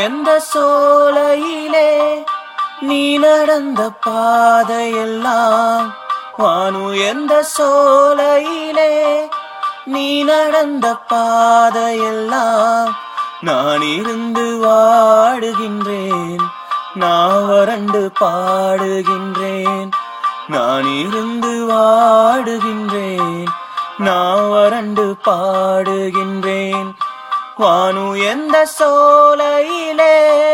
எந்த சோலையிலே நீ நடந்த பாதையெல்லாம் வானு எந்த சோலையிலே நீ நடந்த பாதையெல்லாம் நான் இருந்து வாடுகின்றேன் நான் வறண்டு பாடுகின்றேன் நான் இருந்து வாடுகின்றேன் நான் வறண்டு பாடுகின்றேன் வானு எந்த சோலையிலே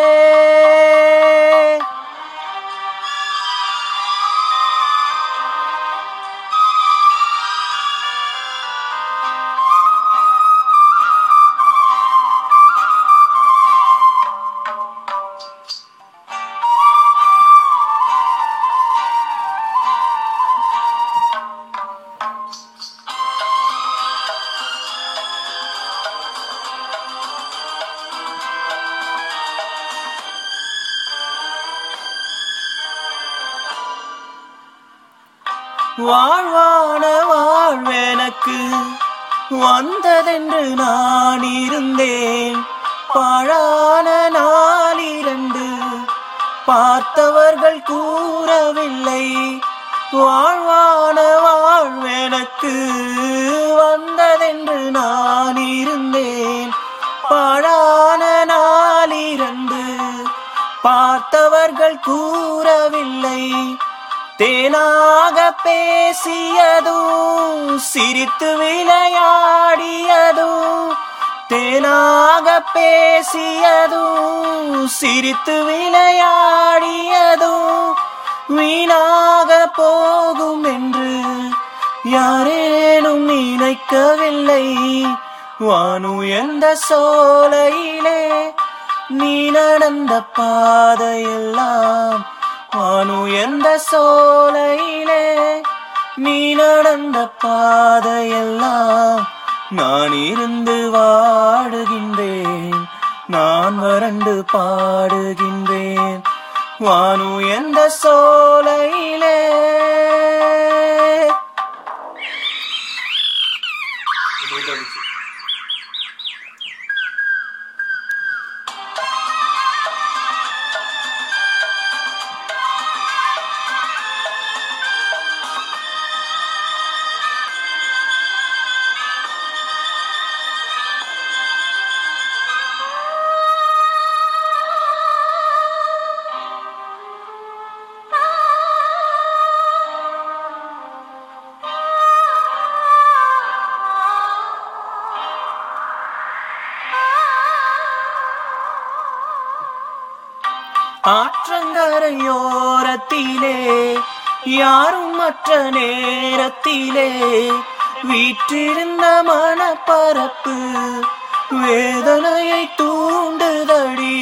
வாழ்வான வாழ்வெனக்கு வந்ததென்று நான் இருந்தேன் பாழான நாளிரண்டு பார்த்தவர்கள் கூறவில்லை வாழ்வான வாழ்வெனக்கு வந்ததென்று நான் இருந்தேன் பாழான நாளிரண்டு பார்த்தவர்கள் கூறவில்லை தேனாக பேசியதும் சிரித்து விளையாடியதும் தேனாக பேசியதும் சிரித்து விளையாடியதும் வீணாக போகும் என்று யாரேனும் நினைக்கவில்லை வானு எந்த சோலையிலே நீ நடந்த பாதையெல்லாம் வானு எந்த சோலையிலே நீ நடந்த பாதையெல்லாம் நான் இருந்து வாடுகின்றேன் நான் வறண்டு பாடுகின்றேன் வானு எந்த சோலையிலே ஆற்றங்கரையோரத்திலே யாரும் மற்ற நேரத்திலே வீற்றிருந்த மனப்பரப்பு வேதனையை தூண்டுதடி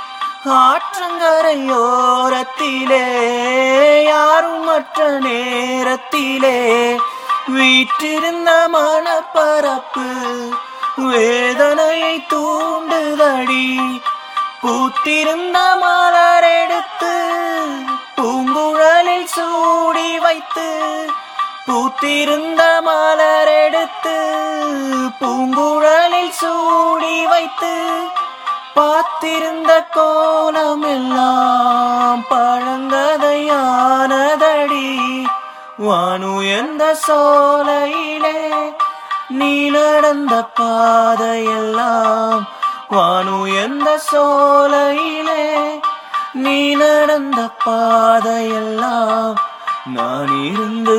ஆற்றங்கரையோரத்திலே யாரும் மற்ற நேரத்திலே வீற்றிருந்த மனப்பரப்பு வேதனையை தூண்டுதடி பூத்திருந்த மலர் எடுத்து பூங்குழலில் சூடி வைத்து பூத்திருந்த மலர் எடுத்து பூங்குழலில் சூடி வைத்து பார்த்திருந்த கோலம் எல்லாம் பழங்கதையானதடி வானு எந்த சோலையிலே நீ நடந்த பாதையெல்லாம் வானு எந்த சோலையிலே நீ நடந்த பாதையெல்லாம் நான் இருந்து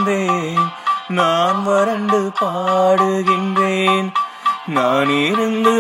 வாடுகின்றேன் நான் வறண்டு பாடுகின்றேன் நான் இருந்து